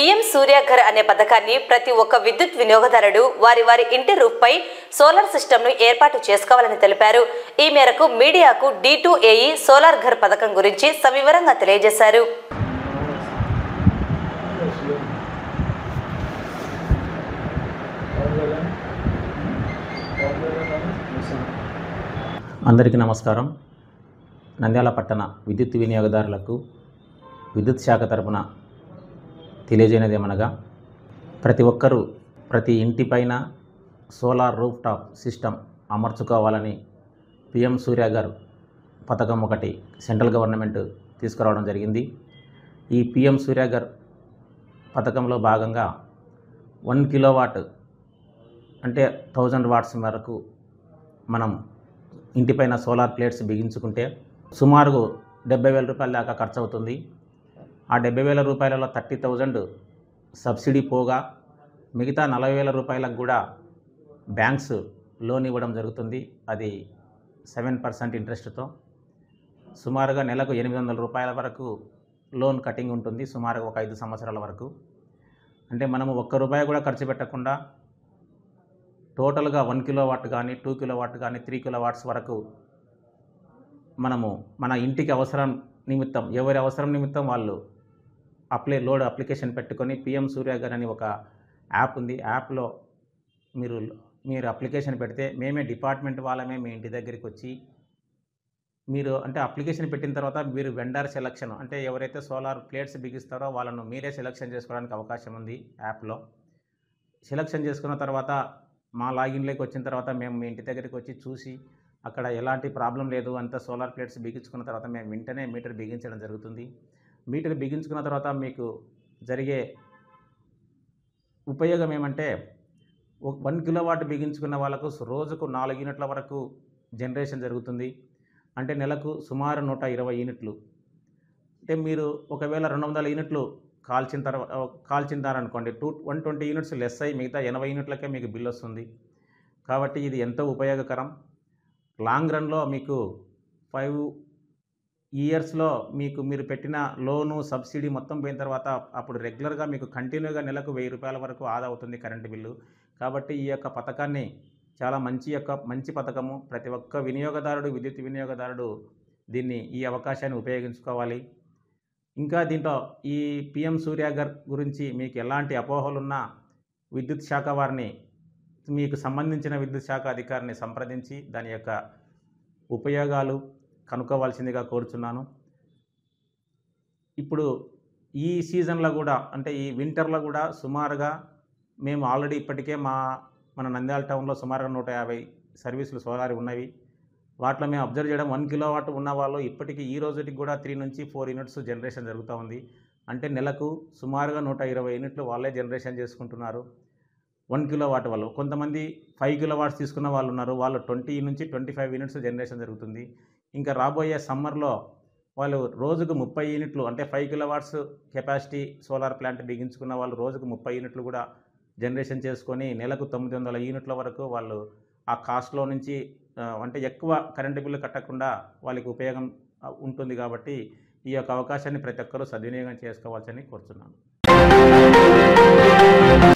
PM Surya Ghar అనే పథకాన్ని ప్రతి ఒక్క విద్యుత్ వినియోగదారుడు వారి వారి ఇంటి రూఫ్పై సోలార్ సిస్టమ్ను ఏర్పాటు చేసుకోవాలని తెలిపారు ఈ మేరకు మీడియాకు డి టూ ఏఈ సోలార్ ఘర్ పథకం గురించి సవివరంగా తెలియజేశారు అందరికీ నమస్కారం నంద్యాల పట్టణ విద్యుత్ వినియోగదారులకు విద్యుత్ శాఖ తరపున తెలియజేయనిది ఏమనగా ప్రతి ఒక్కరూ ప్రతి ఇంటిపైన సోలార్ రూఫ్ టాప్ సిస్టమ్ అమర్చుకోవాలని పిఎం సూర్య గారు పథకం ఒకటి సెంట్రల్ గవర్నమెంట్ తీసుకురావడం జరిగింది ఈ పిఎం సూర్య గారు పథకంలో భాగంగా వన్ కిలోవాట్ అంటే థౌజండ్ వాట్స్ వరకు మనం ఇంటిపైన సోలార్ ప్లేట్స్ బిగించుకుంటే సుమారు డెబ్బై వేల రూపాయల దాకా ఖర్చు అవుతుంది ఆ డెబ్బై వేల రూపాయలలో థర్టీ థౌజండ్ సబ్సిడీ పోగా మిగతా నలభై వేల రూపాయలకు కూడా బ్యాంక్స్ లోన్ ఇవ్వడం జరుగుతుంది అది సెవెన్ పర్సెంట్ ఇంట్రెస్ట్తో సుమారుగా నెలకు ఎనిమిది వందల రూపాయల వరకు లోన్ కటింగ్ ఉంటుంది సుమారుగా ఒక ఐదు సంవత్సరాల వరకు అంటే మనము ఒక్క రూపాయి కూడా ఖర్చు పెట్టకుండా టోటల్గా వన్ కిలో వాట్ కానీ టూ కిలో వాట్ కానీ త్రీ కిలో వాట్స్ వరకు మనము మన ఇంటికి అవసరం నిమిత్తం ఎవరి అవసరం నిమిత్తం వాళ్ళు అప్లై లోడ్ అప్లికేషన్ పెట్టుకొని పిఎం సూర్య గారు అని ఒక యాప్ ఉంది యాప్లో మీరు మీరు అప్లికేషన్ పెడితే మేమే డిపార్ట్మెంట్ వాళ్ళమే మీ ఇంటి దగ్గరికి వచ్చి మీరు అంటే అప్లికేషన్ పెట్టిన తర్వాత మీరు వెండర్ సెలక్షన్ అంటే ఎవరైతే సోలార్ ప్లేట్స్ బిగిస్తారో వాళ్ళను మీరే సెలక్షన్ చేసుకోవడానికి అవకాశం ఉంది యాప్లో సెలక్షన్ చేసుకున్న తర్వాత మా లాగిన్లోకి వచ్చిన తర్వాత మేము మీ ఇంటి దగ్గరికి వచ్చి చూసి అక్కడ ఎలాంటి ప్రాబ్లం లేదు అంత సోలార్ ప్లేట్స్ బిగించుకున్న తర్వాత మేము వెంటనే మీటర్ బిగించడం జరుగుతుంది మీటర్ బిగించుకున్న తర్వాత మీకు జరిగే ఉపయోగం ఏమంటే వన్ కిలో వాట్ బిగించుకున్న వాళ్ళకు రోజుకు నాలుగు యూనిట్ల వరకు జనరేషన్ జరుగుతుంది అంటే నెలకు సుమారు నూట ఇరవై యూనిట్లు అంటే మీరు ఒకవేళ రెండు వందల యూనిట్లు కాల్చిన తర్వాత కాల్చిందారనుకోండి two one twenty units less అయ్యి మిగతా ఎనభై యూనిట్లకే మీకు బిల్ వస్తుంది కాబట్టి ఇది ఎంతో ఉపయోగకరం లాంగ్ రన్లో మీకు ఫైవ్ ఇయర్స్లో మీకు మీరు పెట్టిన లోను సబ్సిడీ మొత్తం పోయిన తర్వాత అప్పుడు రెగ్యులర్గా మీకు కంటిన్యూగా నెలకు వెయ్యి రూపాయల వరకు ఆదా అవుతుంది కరెంటు బిల్లు కాబట్టి ఈ యొక్క పథకాన్ని చాలా మంచి యొక్క మంచి పథకము ప్రతి ఒక్క వినియోగదారుడు విద్యుత్ వినియోగదారుడు దీన్ని ఈ అవకాశాన్ని ఉపయోగించుకోవాలి ఇంకా దీంట్లో ఈ పిఎం సూర్యాగర్ గురించి మీకు ఎలాంటి అపోహలున్నా విద్యుత్ శాఖ వారిని మీకు సంబంధించిన విద్యుత్ శాఖ అధికారిని సంప్రదించి దాని యొక్క ఉపయోగాలు కనుక్కోవాల్సిందిగా కోరుచున్నాను ఇప్పుడు ఈ సీజన్లో కూడా అంటే ఈ వింటర్లో కూడా సుమారుగా మేము ఆల్రెడీ ఇప్పటికే మా మన నంద్యాల టౌన్లో సుమారుగా నూట యాభై సర్వీసులు సోలార్ ఉన్నవి వాటిలో మేము అబ్జర్వ్ చేయడం వన్ కిలో వాట్ ఉన్న వాళ్ళు ఇప్పటికీ ఈ రోజుకి కూడా త్రీ నుంచి ఫోర్ యూనిట్స్ జనరేషన్ జరుగుతూ ఉంది అంటే నెలకు సుమారుగా నూట ఇరవై యూనిట్లు వాళ్ళే జనరేషన్ చేసుకుంటున్నారు వన్ కిలో వాట్ వాళ్ళు కొంతమంది ఫైవ్ కిలో వాట్స్ తీసుకున్న వాళ్ళు ఉన్నారు వాళ్ళు ట్వంటీ నుంచి ట్వంటీ ఫైవ్ యూనిట్స్ జనరేషన్ జరుగుతుంది ఇంకా రాబోయే సమ్మర్లో వాళ్ళు రోజుకు ముప్పై యూనిట్లు అంటే five kilowatts capacity solar plant బిగించుకున్న వాళ్ళు రోజుకు ముప్పై యూనిట్లు కూడా జనరేషన్ చేసుకొని నెలకు తొమ్మిది వందల యూనిట్ల వరకు వాళ్ళు ఆ కాస్ట్లో నుంచి ఆ, అంటే ఎక్కువ కరెంటు బిల్లు కట్టకుండా వాళ్ళకి ఉపయోగం ఆ, ఉంటుంది కాబట్టి ఈ యొక్క అవకాశాన్ని ప్రతి ఒక్కరూ సద్వినియోగం చేసుకోవాల్సింది కోరుతున్నాను